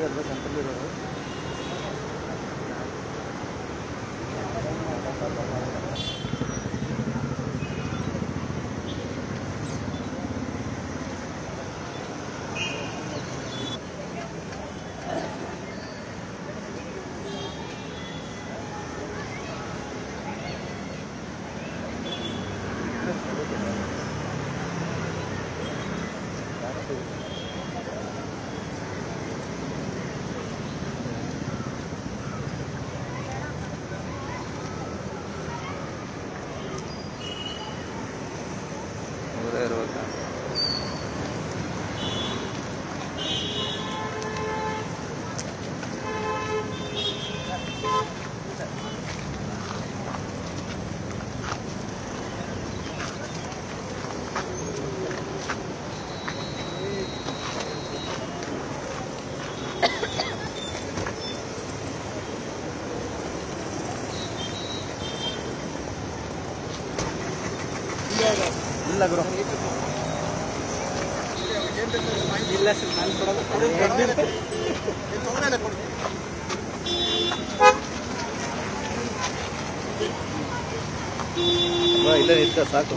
ನೂರ ಇರ್ಬೇಕಾ ಇಲ್ಲ ಗುರು ಇಲ್ಲ ಸರ್ ನಾನು ಕೊಡೋದು ಬಾ, ಇಲ್ಲೇ ನಿಂತ್ಕೊ ಸಾಕು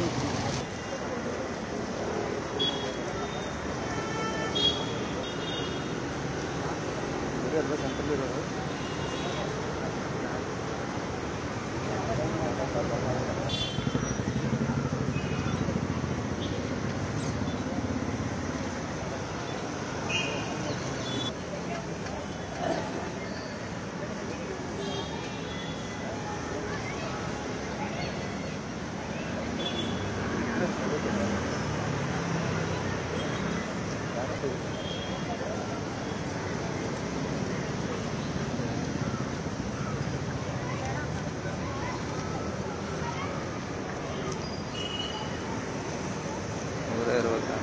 ನೂರ ಇರ್ಬೇಕಾ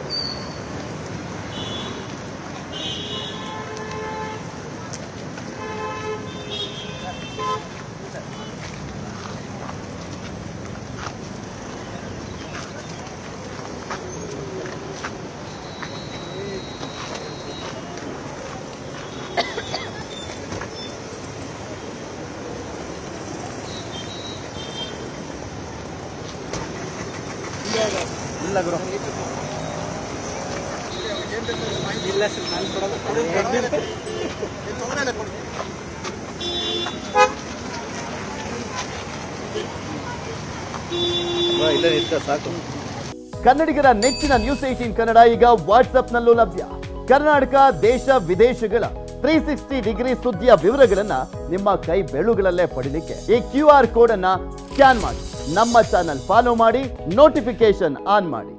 ಇಲ್ಲ ಗುರು ಇಲ್ಲ ಸರ್ ನಾನು ಕೊಡೋದು ಬಾ, ಇಲ್ಲೇ ನಿಂತ್ಕೊ ಸಾಕು ಕನ್ನಡಿಗರ ನೆಚ್ಚಿನ ನ್ಯೂಸ್ ಏಟೀನ್ ಕನ್ನಡ ಈಗ ವಾಟ್ಸ್ಆಪ್ನಲ್ಲೂ ಲಭ್ಯ ಕರ್ನಾಟಕ ದೇಶ ವಿದೇಶಗಳ ತ್ರೀ ಸಿಕ್ಸ್ಟಿ ಡಿಗ್ರಿ ಸುದ್ದಿಯ ವಿವರಗಳನ್ನ ನಿಮ್ಮ ಕೈ ಬೆಳುಗಳಲ್ಲೇ ಪಡಿಲಿಕ್ಕೆ ಈ ಕ್ಯೂ ಆರ್ ಕೋಡ್ ಅನ್ನ ಸ್ಕ್ಯಾನ್ ಮಾಡಿ ನಮ್ಮ ಚಾನಲ್ ಫಾಲೋ ಮಾಡಿ ನೋಟಿಫಿಕೇಶನ್ ಆನ್ ಮಾಡಿ